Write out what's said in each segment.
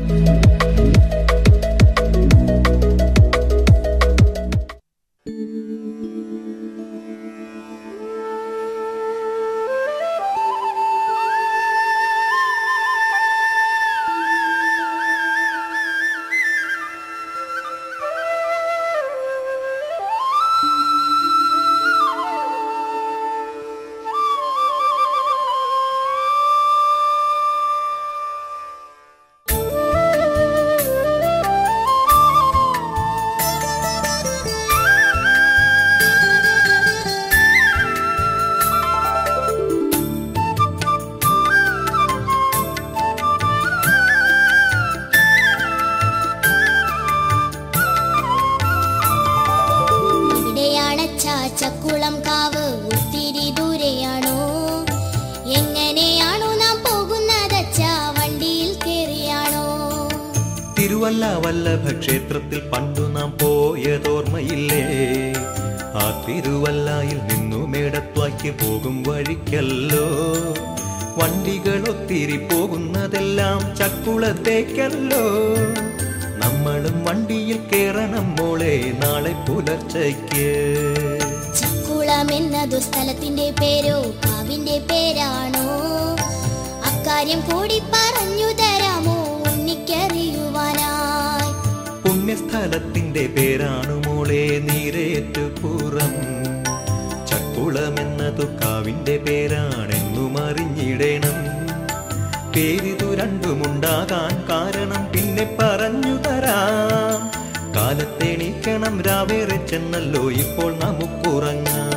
എവിടെയാണച്ചാ ചക്കുളം കാവ് ഒത്തിരി ദൂരെയാണോ എങ്ങനെയാണോ നാം പോകുന്നതച്ചാ വണ്ടിയിൽ കയറിയാണോ തിരുവല്ല വല്ലഭ ക്ഷേത്രത്തിൽ പണ്ടു നാം പോയതോർമ്മയില്ലേ ആ തിരുവല്ലയിൽ നിന്നു മേടത്വായ്ക്ക് പോകും വഴിക്കല്ലോ വണ്ടികൾ ഒത്തിരി പോകുന്നതെല്ലാം ചക്കുളത്തേക്കല്ലോ നമ്മളും വണ്ടിയിൽ കേറണം മോളെ നാളെ പുലർച്ചയ്ക്ക് ചക്കുളം എന്നതു സ്ഥലത്തിന്റെ പേരോ കാവിന്റെ പേരാണോ അക്കാര്യം കൂടി പറഞ്ഞു തരാമോ ഉണ്ണിക്കറിയുവാനായി പുണ്യസ്ഥലത്തിന്റെ പേരാണ് മോളെ നീരേറ്റുപുറം ചക്കുളമെന്നതു കാവിന്റെ പേരാണെന്നും അറിഞ്ഞിടണം പേരിതു രണ്ടുമുണ്ടാകാൻ കാരണം പിന്നെ പറഞ്ഞു തരാം കാലത്തെണീക്കണം രാവേറെ ചെന്നല്ലോ ഇപ്പോൾ നമുക്കുറങ്ങാം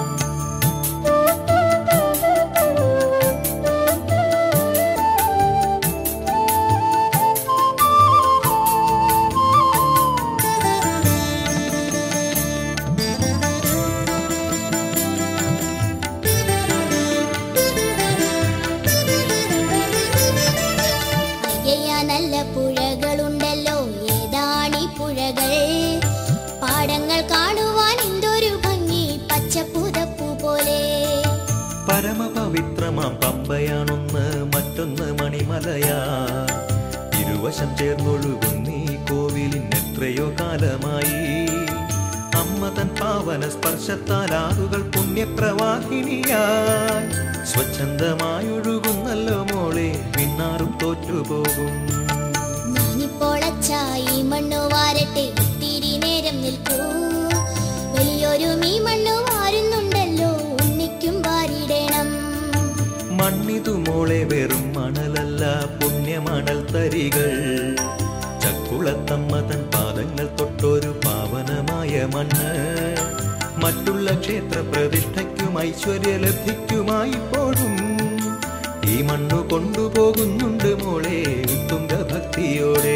അയ്യയ്യ നല്ല പുഴകളുണ്ടല്ലോ ഏതാണീ പുഴകൾ പാടങ്ങൾ കാണുവാൻ എന്തൊരു ഭംഗി പച്ചപ്പുതപ്പു പോലെ പരമപവിത്രമാം പമ്പയാണൊന്ന് മറ്റൊന്ന് മണിമലയാ ഇരുവശം ചേർന്നൊഴുകുന്നീ കോവിലിന് എത്രയോ കാലമായി അമ്മ തൻ പാവന സ്പർശത്താൽ ആറുകൾ പുണ്യപ്രവാഹിനിയായി സ്വച്ഛന്തമായൊഴുകുന്നല്ലോ മോളെ പിന്നാറും തോറ്റുപോകും ഞാനിപ്പോൾ അച്ചായി മണ്ണു വാരട്ടെ ഒത്തിരി നേരം നിൽക്കൂ വലിയൊരു മീ മണ്ണു വാരുന്നുണ്ടല്ലോ ഉണ്ണിക്കും വാരിടണം മണ്ണിതു മോളെ വെറും മണലല്ല പുണ്യമണൽ തരികൾ ചക്കുളത്തമ്മ തൻ പാദങ്ങൾ തൊട്ടൊരു പാവനമായ മണ്ണ് മറ്റുള്ള ക്ഷേത്ര പ്രതിഷ്ഠയ്ക്കും ഐശ്വര്യലബ്ധിക്കുമായി പോഴും ഈ മണ്ണു കൊണ്ടുപോകുന്നുണ്ട് മോളെ ഉത്തുംഗ ഭക്തിയോടെ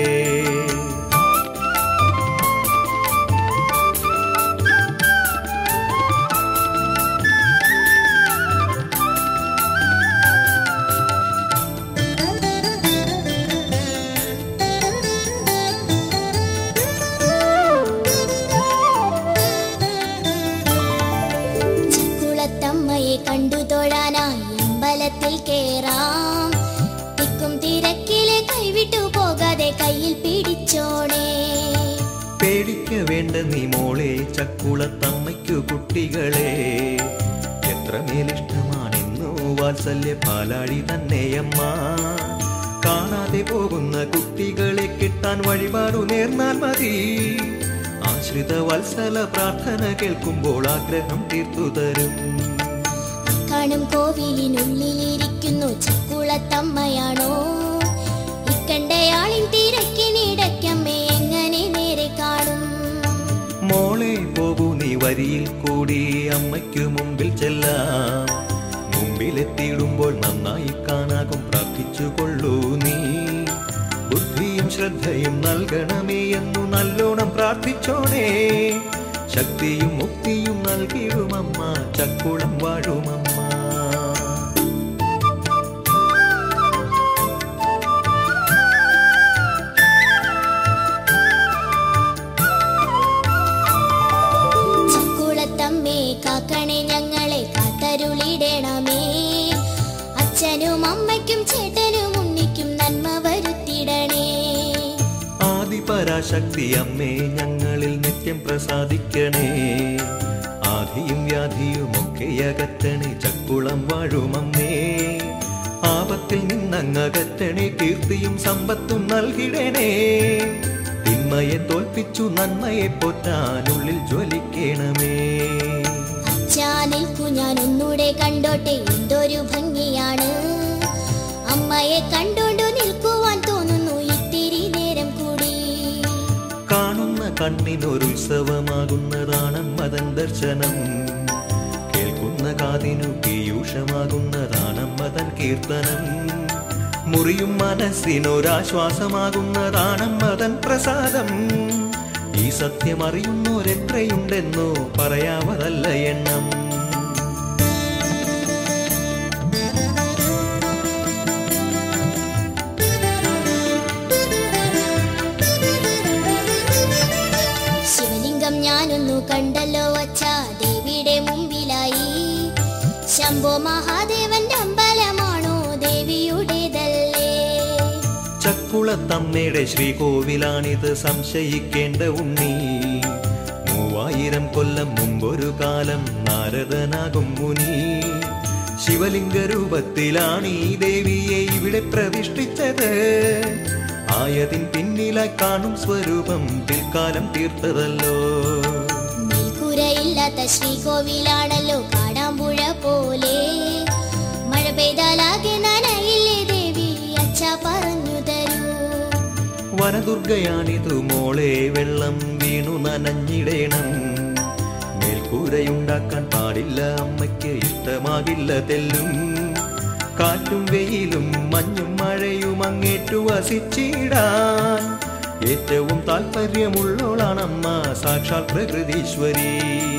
ചക്കുളത്തമ്മയെ കണ്ടു തൊഴാനായി അമ്പലത്തിൽ കേറാം തിക്കും തിരക്കിലെ കൈവിട്ടു പോകാതെ കയ്യിൽ പിടിച്ചോണേ പേടിക്ക വേണ്ട നീ മോളെ ചക്കുളത്തമ്മയ്ക്കു കുട്ടികളെ എത്രമേലിഷ്ടമാണെന്നു വാത്സല്യ പാലാഴി തന്നെയമ്മ കാണാതെ പോകുന്ന കുട്ടികളെ കിട്ടാൻ വഴിപാടു നേർന്നാൽ മതി ആശ്രിത വത്സല പ്രാർത്ഥന കേൾക്കുമ്പോൾ ആഗ്രഹം തീർത്തു തരും കാണും കോവിലിനുള്ളിലിരിക്കുന്നു ചക്കുളത്തമ്മയാണോ ഇക്കണ്ടയാളിൻ തിരക്കിനിടയ്ക്കമ്മേ എങ്ങനെ നേരെ കാണും മോളെ പോകൂ നീ വരിയിൽ കൂടി അമ്മയ്ക്കു മുമ്പിൽ ചെല്ലാം മുമ്പിലെത്തിയിടുമ്പോൾ നന്നായി കാണാകും പ്രാർത്ഥിച്ചു കൊള്ളൂ നീ ബുദ്ധിയും ശ്രദ്ധയും നൽകണമേ എന്നു നല്ലോണം പ്രാർത്ഥിച്ചോണേ ശക്തിയും മുക്തിയും നൽകിടുമമ്മ ചക്കുളം വാഴുമമ്മ ചക്കുളത്തമ്മേ കാക്കണേ ഞങ്ങളെ കാത്തരുളിടണമേ അച്ഛനും അമ്മയ്ക്കും ചേട്ടനും ഉണ്ണിക്കും നന്മ വരുത്തിടണേ പരാശക്തി അമ്മേ ഞങ്ങളിൽ നിത്യം പ്രസാദിക്കണേ ആധിയും വ്യാധിയും ഒക്കെ അകറ്റണേ ചക്കുളം വാഴുമമ്മേ ആപത്തിൽ നിന്നങ്ങകറ്റണേ കീർത്തിയും സമ്പത്തും നൽകിടണേ തിന്മയെ തോൽപ്പിച്ചു നന്മയെ പോറ്റാനുള്ളിൽ ജ്വലിക്കണമേ അച്ഛാ നിൽക്കു ഞാൻ ഒന്നൂടെ കണ്ടോട്ടെ എന്തൊരു ഭംഗിയാണ് അമ്മയെ കണ്ടോണ്ടു നിൽക്കുവാൻ തോന്നുന്നു ഇത്തിരി നേരം കൂടി കാണുന്ന കണ്ണിനൊരുത്സവമാകുന്നതാണ് മതൻ ദർശനം കേൾക്കുന്ന കാതിനു പീയൂഷമാകുന്നതാണ് മതൻ കീർത്തനം മുറിയും മനസ്സിനൊരാശ്വാസമാകുന്നതാണ് മതൻ പ്രസാദം ഈ സത്യം അറിയുന്നോരെത്രയുണ്ടെന്നോ പറയാവതല്ല എണ്ണം ശിവലിംഗം ഞാനൊന്നു കണ്ടല്ലോ അച്ഛാ ദേവിയുടെ മുമ്പിലായി ശംഭോ മഹാദേവന്റെ അമ്പലമാണോ ദേവിയുടേതല്ലേ ചക്കുളത്തമ്മയുടെ ശ്രീകോവിലാണിത് സംശയിക്കേണ്ട ഉണ്ണി മൂവായിരം കൊല്ലം മുമ്പൊരു കാലം നാരദനാകും മുനി ശിവലിംഗ രൂപത്തിലാണ് ഈ ദേവിയെ ഇവിടെ പ്രതിഷ്ഠിച്ചത് ആയതിൻ പിന്നിലായി കാണും സ്വരൂപം പിൽക്കാലം തീർത്തതല്ലോ മേൽക്കൂരയില്ലാത്ത ശ്രീകോവിലാണല്ലോ കാടാമ്പുഴ പോലെ മഴ പെയ്താലാകെ നനയില്ലേ ദേവി അച്ഛ പറഞ്ഞു തരൂ വനദുർഗയാണിതു മോളെ വെള്ളം വീണു നനഞ്ഞിടേണം മേൽക്കൂരയുണ്ടാക്കാൻ പാടില്ല അമ്മയ്ക്ക് ഇഷ്ടമാകില്ല തെല്ലും കാറ്റും വെയിലും മഞ്ഞും മഴയും അങ്ങേറ്റു വസിച്ചിടാൻ ഏറ്റവും താല്പര്യമുള്ളോളാണമ്മ സാക്ഷാൽ പ്രകൃതീശ്വരി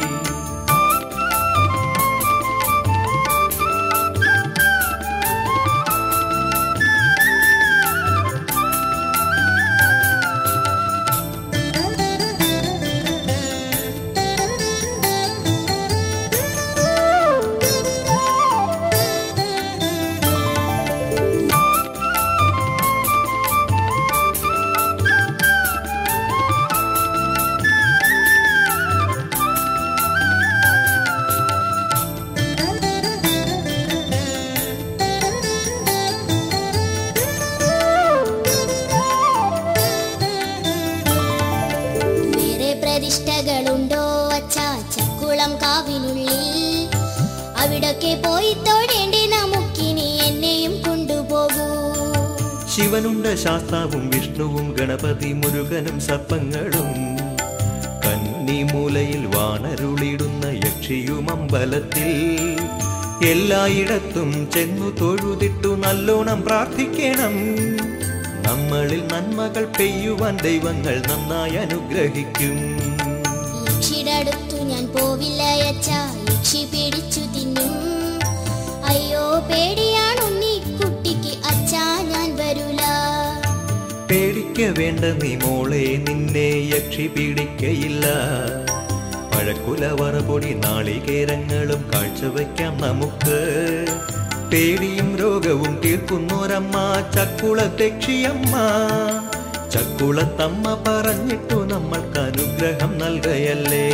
വേറെ പ്രതിഷ്ഠകളുണ്ടോ അച്ഛ ചക്കുളം കാവിനുള്ളിൽ അവിടൊക്കെ പോയി തൊഴേണ്ടി നമുക്കിനി എന്നെയും കൊണ്ടുപോകൂ ശിവനുണ്ട് ശാസ്താവും വിഷ്ണുവും ഗണപതി മുരുകനും സർപ്പങ്ങളും കന്നിമൂലയിൽ വാണരുളിടുന്ന യക്ഷിയും അമ്പലത്തിൽ എല്ലായിടത്തും ചെന്നു തൊഴുതിട്ടു നല്ലോണം പ്രാർത്ഥിക്കണം നമ്മളിൽ നന്മകൾ പെയ്യുവാൻ ദൈവങ്ങൾ നന്നായി അനുഗ്രഹിക്കും യക്ഷിയുടെ അടുത്തു ഞാൻ പോവില്ല അച്ഛ യക്ഷി പിടിച്ചു തിന്നും അയ്യോ പേടിയാണുണ്ണി കുട്ടിക്ക് അച്ഛാ ഞാൻ വരൂല പേടിക്ക വേണ്ട നീ മോളെ നിന്നെ യക്ഷി പീഡിക്കയില്ല പഴക്കുലവറ പൊടി നാളികേരങ്ങളും കാഴ്ചവെക്കാം നമുക്ക് പേടിയും രോഗവും തീർക്കുന്നോരമ്മ ചക്കുളത്തെക്ഷിയമ്മ ചക്കുളത്തമ്മ പറഞ്ഞിട്ടു നമ്മൾക്ക് അനുഗ്രഹം നൽകയല്ലേ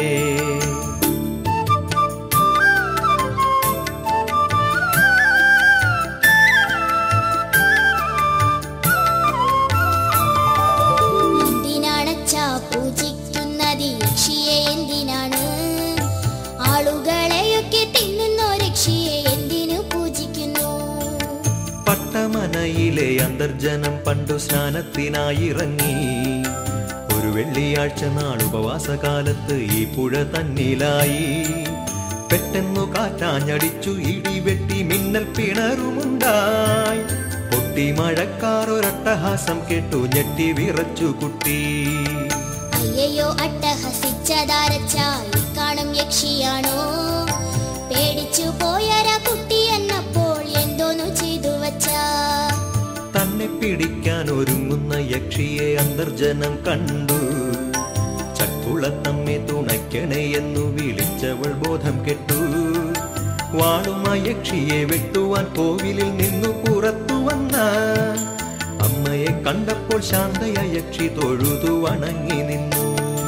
എന്തിനാണച്ചാ പൂജിക്കുന്നത് യക്ഷിയെ എന്തിനാണ് ആളുകളെയൊക്കെ തിന്നുന്ന രക്ഷിയെ എന്തിനു പൂജിക്കുന്നു പട്ടമനയിലെ അന്തർജനം പണ്ടു സ്നാനത്തിനായി ഇറങ്ങി ഒരു വെള്ളിയാഴ്ച നാൾ ഉപവാസകാലത്ത് ഈ പുഴ തന്നിലായി പെട്ടെന്നു കാറ്റാഞ്ഞടിച്ചു ഇടിവെട്ടി മിന്നൽ പിണറുമുണ്ടായി പൊട്ടി മഴക്കാറൊരട്ടഹാസം കേട്ടു ഞെട്ടി വിറച്ചു കുട്ടി അയ്യയ്യോ അട്ടഹസിച്ചതാരച്ചാ ഈ കാണും യക്ഷിയാണോ പേടിച്ചു പോയരാ കുട്ടി എന്നപ്പോൾ എന്തോന്നു ചെയ്തു വച്ചാ തന്നെ പിടിക്കാൻ ഒരുങ്ങുന്ന യക്ഷിയെ അന്തർജനം കണ്ടു ചക്കുളത്തമ്മെ തുണയ്ക്കണേ എന്നു വിളിച്ചവൾ ബോധം കെട്ടു വാളുമ യക്ഷിയെ വെട്ടുവാൻ കോവിലിൽ നിന്നു പുറത്തു വന്ന അമ്മയെ കണ്ടപ്പോൾ ശാന്തയ യക്ഷി തൊഴുതു വണങ്ങി നിന്നു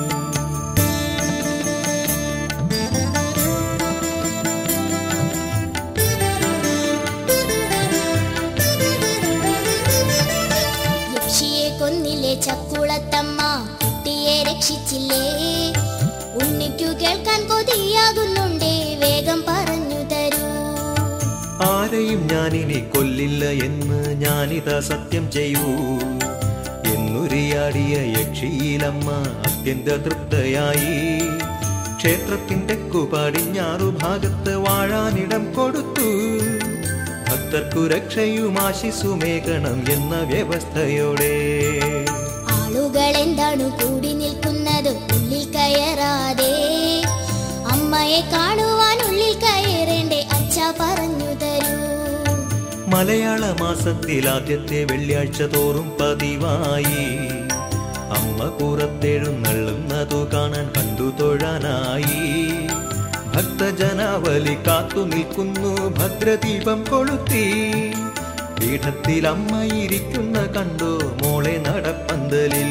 യക്ഷിയെ കൊന്നില്ലേ ചക്കുളത്തമ്മ കുട്ടിയെ രക്ഷിച്ചില്ലേ ഉണ്ണിക്കു കേൾക്കാൻ കൊതിയാകുന്നുണ്ടേ വേഗം പറഞ്ഞു തരൂ ആരെയും ഞാനിനി കൊല്ലില്ല എന്ന് ഞാനിതാ സത്യം ചെയ്യൂ എന്നുരിയാടിയ യക്ഷിയിലമ്മ അത്യന്ത തൃപ്തയായി ക്ഷേത്രത്തിന്റെ കുപടിഞ്ഞാറു ഭാഗത്ത് വാഴാനിടം കൊടുത്തു ഭക്തർക്കു രക്ഷയും ആശിസുമേകണം എന്ന വ്യവസ്ഥയോടെ ആളുകൾ എന്താണ് കൂടി നിൽക്കുന്നത് ഉള്ളിൽ കയറാതെ അമ്മയെ കാണുവാൻ ഉള്ളിൽ കയറേണ്ടേ അച്ഛ പറഞ്ഞു തരൂ മലയാള മാസത്തിൽ ആദ്യത്തെ വെള്ളിയാഴ്ച തോറും പതിവായി അമ്മ കൂറത്തെഴുന്നള്ളുന്നതു കാണാൻ കണ്ടു തൊഴാനായി ഭക്തജനാവലി കാത്തു നിൽക്കുന്നു ഭദ്രദീപം കൊളുത്തി പീഠത്തിൽ അമ്മ ഇരിക്കുന്ന കണ്ടോ മോളെ നടപ്പന്തലിൽ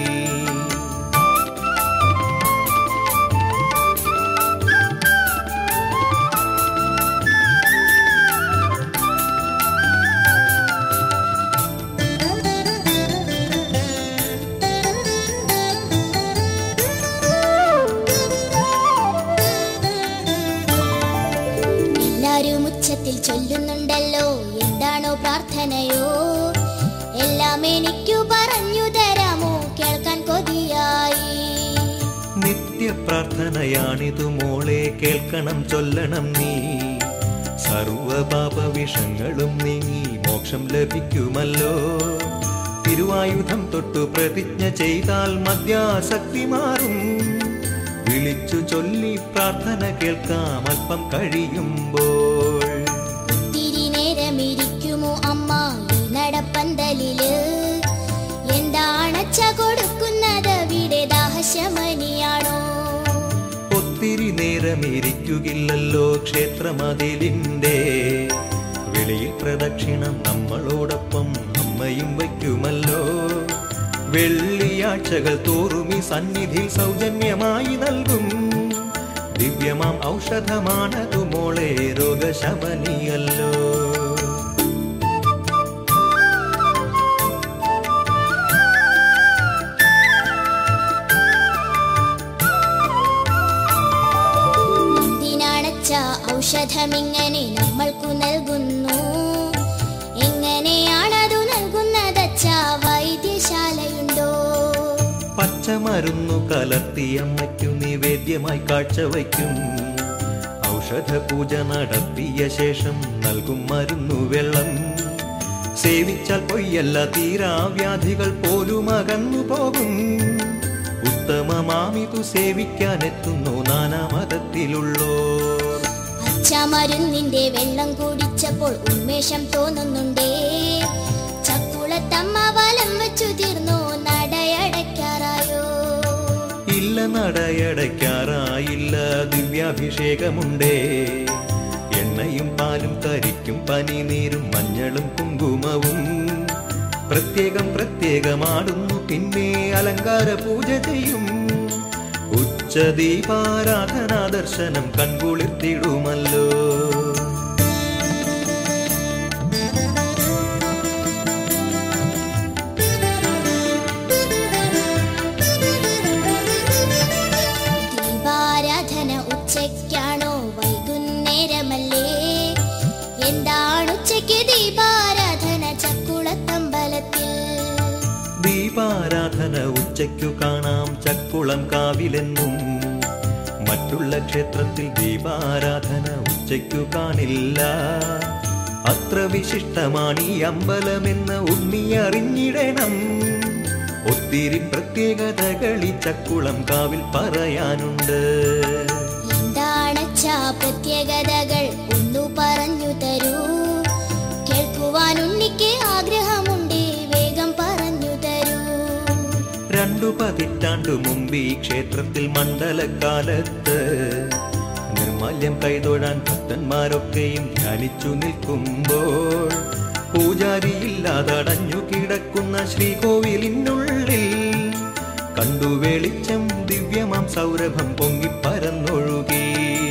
എല്ലാരും ഉച്ചത്തിൽ ചൊല്ലുന്നുണ്ടല്ലോ എന്താണോ പ്രാർത്ഥനയോ എല്ലാം എനിക്കു പറഞ്ഞു തരാമോ കേൾക്കാൻ കൊതിയായി നിത്യപ്രാർത്ഥനയാണിതു മോളെ കേൾക്കണം ചൊല്ലണം നീ സർവപാപ വിഷങ്ങളും നീങ്ങി മോക്ഷം ലഭിക്കുമല്ലോ തിരുവായുധം തൊട്ടു പ്രതിജ്ഞ ചെയ്താൽ മദ്യാസക്തി മാറും വിളിച്ചു ചൊല്ലി പ്രാർത്ഥന കേൾക്കാം അല്പം കഴിയുമ്പോൾ തിരി നേരമിരിക്കുമോ അമ്മ ഈ നടപ്പന്തലില് എന്താണച്ച കൊടുക്കുന്നത് അവിടെ ദാഹശമനിയാണോ ഒത്തിരി നേരം ഇരിക്കുകില്ലല്ലോ ക്ഷേത്രമതിലിന്റെ വെളിയിൽ പ്രദക്ഷിണം നമ്മളോടൊപ്പം അമ്മയും വയ്ക്കുമല്ലോ വെള്ളിയാഴ്ചകൾ തോറും ഈ സന്നിധി സൗജന്യമായി നൽകും ദിവ്യമാം ഔഷധമാണതു മോളെ രോഗശമനിയല്ലോ എന്തിനാണച്ച ഔഷധമിങ്ങനെ നമ്മൾക്കു നൽകുന്നു എങ്ങനെയാണതു നൽകുന്നതച്ച വൈദ്യശാലയുണ്ടോ പച്ചമരുന്നു കലർത്തി അമ്മയ്ക്കു നിവേദ്യമായി കാഴ്ചവയ്ക്കും ഔഷധ പൂജ നടത്തിയ ശേഷം നൽകും മരുന്നു വെള്ളം സേവിച്ചാൽ പൊയ്യല്ല തീരാവ്യാധികൾ പോലും അകന്നു പോകും ഉത്തമമാമിതു സേവിക്കാനെത്തുന്നു നാനാമതത്തിലുള്ളോർ അച്ഛ മരുന്നിന്റെ വെള്ളം കുടിച്ചപ്പോൾ ഉന്മേഷം തോന്നുന്നുണ്ടേ ചക്കുളത്തമ്മ വലം വെച്ചു തീർന്നു നടയടയ്ക്കാറായോ ഇല്ല നടയടയ്ക്കാറായില്ല ദിവ്യാഭിഷേകമുണ്ടേ എണ്ണയും പാലും കരിക്കും പനിനീരും മഞ്ഞളും കുങ്കുമവും പ്രത്യേകം പ്രത്യേകമാടുന്നു പിന്നെ അലങ്കാര പൂജ ചെയ്യും ഉച്ചദീപാരാധനാ ദർശനം കൺകുളിർത്തിടുമല്ലോ ദീപാരാധന ഉച്ചയ്ക്കാണോ വൈകുന്നേരമല്ലേ എന്താണ് ഉച്ചയ്ക്ക് ദീപാരാധന ചക്കുളത്തമ്പലത്തിൽ ദീപാരാധന ഉച്ചയ്ക്കു കാണാം ചക്കുളം കാവിലെന്നും മറ്റുള്ള ക്ഷേത്രത്തിൽ ദീപാരാധന ഉച്ചയ്ക്കു കാണില്ല അത്ര വിശിഷ്ടമാണ് ഈ അമ്പലമെന്ന് ഉണ്ണി അറിഞ്ഞിടണം ഒത്തിരി പ്രത്യേകതകൾ ഈ ചക്കുളം കാവിൽ പറയാനുണ്ട് എന്താണച്ചാ പ്രത്യേകതകൾ ഒന്നു പറഞ്ഞു തരൂ കേൾക്കുവാൻ ഉണ്ണിക്ക് ആഗ്രഹമുണ്ട് വേഗം പറഞ്ഞു തരൂ രണ്ടു പതിറ്റാണ്ടു മുമ്പ് ഈ ക്ഷേത്രത്തിൽ മണ്ഡലക്കാലത്ത് നിർമാല്യം കൈതൊഴാൻ ഭക്തന്മാരൊക്കെയും ധ്യാനിച്ചു നിൽക്കുമ്പോൾ പൂജാരിയില്ലാതടഞ്ഞു കിടക്കുന്ന ശ്രീകോവിലിനുള്ളിൽ കണ്ടു വെളിച്ചം ദിവ്യമാം സൗരഭം പൊങ്ങിപ്പരന്നൊഴുകി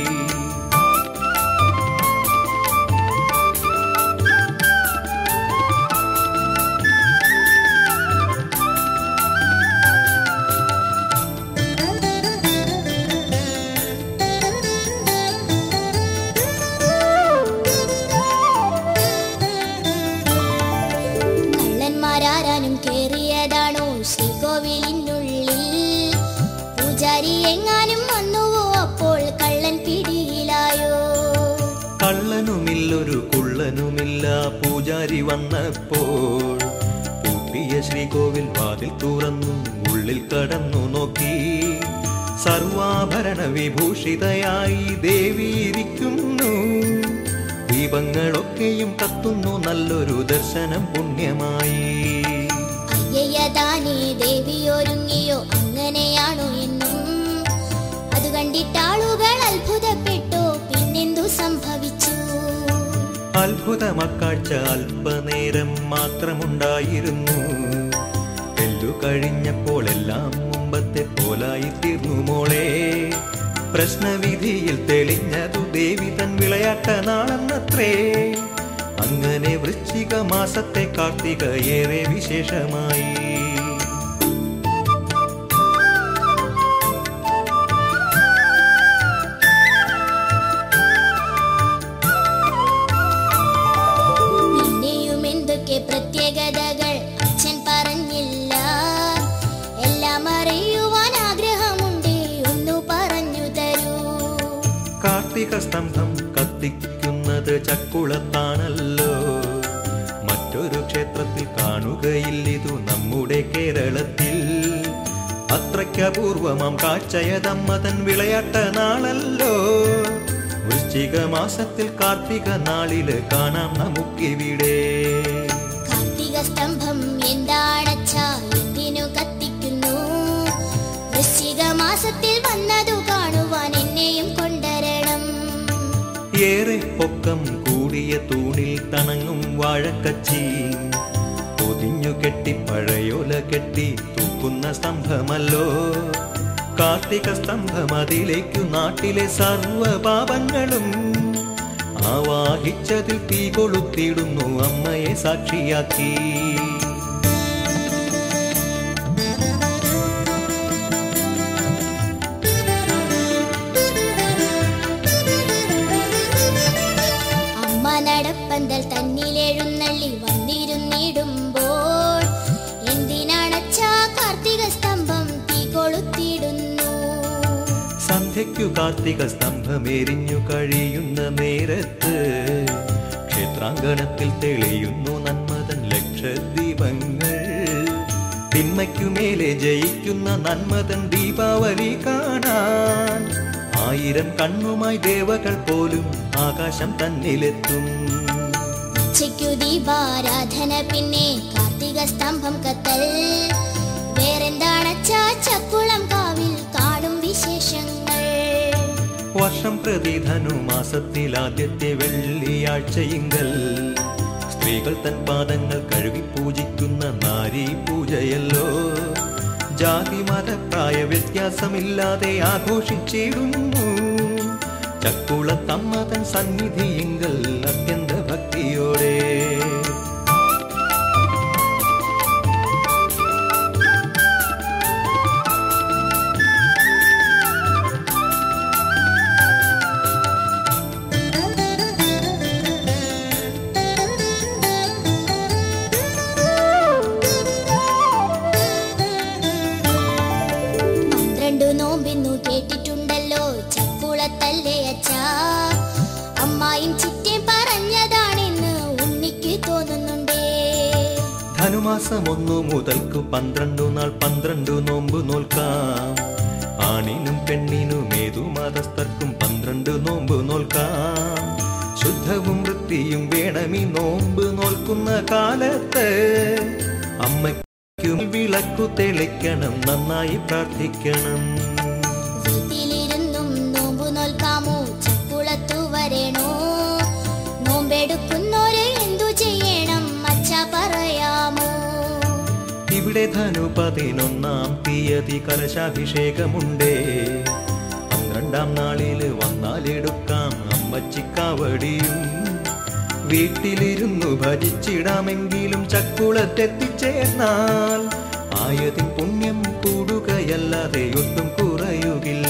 കള്ളന്മാരാരാനും കേറിയതാണോ ശ്രീകോവിലിനുള്ളിൽ പൂജാരി എങ്ങാനും വന്നുവോ അപ്പോൾ കള്ളൻ പിടിയിലായോ കള്ളനുമില്ലൊരു കുള്ളനുമില്ല പൂജാരി വന്നപ്പോൾ പൂട്ടിയ ശ്രീകോവിൽ വാതിൽ തുറന്നു ഉള്ളിൽ കടന്നു നോക്കി സർവാഭരണ വിഭൂഷിതയായി ദേവിയിരിക്കുന്നു ദീപങ്ങളൊക്കെയും കത്തുന്നു നല്ലൊരു ദർശനം പുണ്യമായി അയ്യയ്യതാനേ ദേവി ഒരുങ്ങിയോ അങ്ങനെയാണോ എന്നും അത് കണ്ടിട്ടാളുകൾ അത്ഭുതപ്പെട്ടു പിന്നെന്തു സംഭവിച്ചു അത്ഭുതമക്കാഴ്ച അല്പനേരം മാത്രമുണ്ടായിരുന്നു എല്ലു കഴിഞ്ഞപ്പോൾ എല്ലാം മുമ്പത്തെ പോലായി തീർന്നു മോളെ പ്രശ്നവിധിയിൽ തെളിഞ്ഞതു ദേവി തൻ വിളയാട്ട നാളെന്നത്രേ അങ്ങനെ വൃശ്ചിക മാസത്തെ കാർത്തിക ഏറെ വിശേഷമായി പിന്നെയും എന്തൊക്കെ പ്രത്യേകതകൾ അച്ഛൻ പറഞ്ഞില്ല എല്ലാം അറിയുവാൻ ആഗ്രഹമുണ്ട് ഒന്നു പറഞ്ഞു തരൂ കാർത്തിക സ്തംഭം കത്തിക്കുന്നത് ചക്കുളത്താണല്ലോ മറ്റൊരു ക്ഷേത്രത്തിൽ കാണുകയില്ലിതു നമ്മുടെ കേരളത്തിൽ അത്രയ്ക്കപൂർവമാം കാഴ്ചയതമ്മതൻ വിളയാട്ട നാളല്ലോ വൃശ്ചിക മാസത്തിൽ കാർത്തിക നാളില് കാണാം നമുക്കിവിടെ കാർത്തിക സ്തംഭം എന്താണച്ചാ എന്തിനു കത്തിക്കുന്നു വൃശ്ചിക മാസത്തിൽ വന്നതു കാണുവാൻ എന്നെയും കൊണ്ടുവരണം ഏറെ പൊക്കം കൂടിയ തൂണിൽ തണങ്ങും വാഴക്കച്ചി പൊതിഞ്ഞു കെട്ടി പഴയോല കെട്ടി തൂക്കുന്ന സ്തംഭമല്ലോ കാർത്തിക സ്തംഭം അതിലേക്കു നാട്ടിലെ സർവ പാപങ്ങളും ആവാഹിച്ചതിൽ തീ കൊളുത്തിടുന്നു അമ്മയെ സാക്ഷിയാക്കി അമ്മ നടപ്പന്തൽ തന്നിലെഴുന്നള്ളി വന്നിരുന്നിടുമ്പോൾ എന്തിനാണച്ചാ കാർത്തിക സ്തംഭം തീ കൊളുത്തിടുന്നു സന്ധ്യയ്ക്കു കാർത്തിക സ്തംഭമെരിഞ്ഞു കഴിയുന്ന നേരത്ത് ക്ഷേത്രാങ്കണത്തിൽ തെളിയുന്നു നന്മതൻ ലക്ഷദീപങ്ങൾ തിന്മയ്ക്കുമേലെ ജയിക്കുന്ന നന്മതൻ ദീപാവലി കാണാൻ ആയിരം കണ്ണുമായി ദേവകൾ പോലും ആകാശം തന്നിലെത്തും ഉച്ചയ്ക്കു ദീപാരാധന പിന്നെ കാർത്തിക സ്തംഭം കത്തൽ വേറെന്താണച്ചാ ചക്കുളം കാവിൽ കാണും വിശേഷങ്ങൾ വർഷം പ്രതി ധനുമാസത്തിൽ ആദ്യത്തെ വെള്ളിയാഴ്ചയിങ്കൽ സ്ത്രീകൾ തൻ പാദങ്ങൾ കഴുകി പൂജിക്കുന്ന നാരീ പൂജയല്ലോ ജാതി മത പ്രായ വ്യത്യാസമില്ലാതെ ആഘോഷിച്ചിടുന്നു ചക്കുളത്തമ്മ തൻ സന്നിധിയെങ്കൽ അത്യന്ത ഭക്തിയോടെ പന്ത്രണ്ടു നോമ്പെന്നു കേട്ടിട്ടുണ്ടല്ലോ ചക്കുളത്തല്ലേ അച്ഛാ അമ്മായും ചിറ്റേം പറഞ്ഞതാണെന്ന് ഉണ്ണിക്ക് തോന്നുന്നുണ്ടേ ധനുമാസം ഒന്നു മുതൽക്കു പന്ത്രണ്ടു നാൾ പന്ത്രണ്ടു നോമ്പ് നോൽക്കാം ആണിനും പെണ്ണിനും ഏതു മതസ്ഥർക്കും പന്ത്രണ്ട് നോമ്പ് നോൽക്കാം ശുദ്ധവും വൃത്തിയും വേണമീ നോമ്പ് നോൽക്കുന്ന കാലത്ത് അമ്മയ്ക്കും വിളക്കു തെളിക്കണം നന്നായി പ്രാർത്ഥിക്കണം വീട്ടിലിരുന്നും നോമ്പു നോൽക്കാമോ ചക്കുളത്തു വരണോ നോമ്പെടുക്കുന്നോര് എന്തു ചെയ്യണം ധനു പതിനൊന്നാം തീയതി കലശാഭിഷേകമുണ്ടേ പന്ത്രണ്ടാം നാളില് വന്നാലെടുക്കാം അമ്മച്ചിക്കാവടിയും വീട്ടിലിരുന്നു ഭജിച്ചിടാമെങ്കിലും ചക്കുളത്തെത്തിച്ചേർന്നാൽ ആയതിൻ പുണ്യം കൂടുകയല്ലാതെ ഒട്ടും കുറയുകില്ല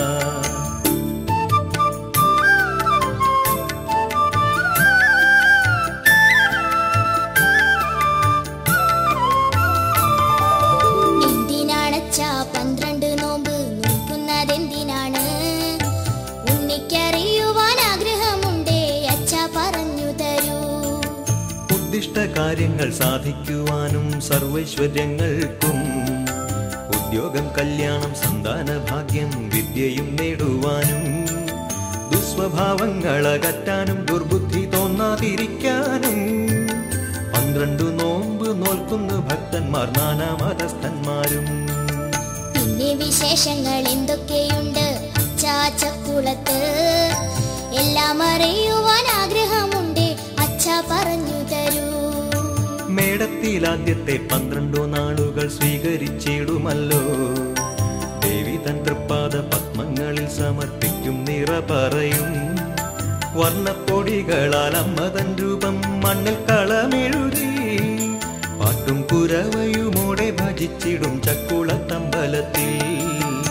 എന്തിനാണച്ച പന്ത്രണ്ട് നോമ്പ് നോക്കുന്നതെന്തിനാണ് ഉണ്ണിക്കറിയുവാൻ ആഗ്രഹമുണ്ടേ അച്ഛ പറഞ്ഞു തരൂ ഉദ്ദിഷ്ട കാര്യങ്ങൾ സാധിക്കുവാനും സർവൈശ്വര്യങ്ങൾക്കും ഉദ്യോഗം കല്യാണം സന്താന ഭാഗ്യം വിദ്യയും നേടുവാനും ദുസ്വഭാവങ്ങൾ അകറ്റാനും ദുർബുദ്ധി തോന്നാതിരിക്കാനും പന്ത്രണ്ടു നോമ്പ് നോൽക്കുന്നു ഭക്തന്മാർ നാനാമതസ്ഥന്മാരും പിന്നെ വിശേഷങ്ങൾ എന്തൊക്കെയുണ്ട് അച്ഛാ ചക്കുളത്ത് എല്ലാം അറിയുവാൻ ആഗ്രഹമുണ്ട് അച്ഛ പറഞ്ഞു തരൂ മേടത്തിൽ ആദ്യത്തെ പന്ത്രണ്ടു നാളുകൾ സ്വീകരിച്ചിടുമല്ലോ ദേവി തൻ തൃപ്പാദ പത്മങ്ങളിൽ സമർപ്പിക്കും നിറ പറയും വർണ്ണപ്പൊടികളാൽ അമ്മതൻ രൂപം മണ്ണിൽ കളമെഴുതി പാട്ടും കുരവയുമോടെ ഭജിച്ചിടും ചക്കുളത്തമ്പലത്തിൽ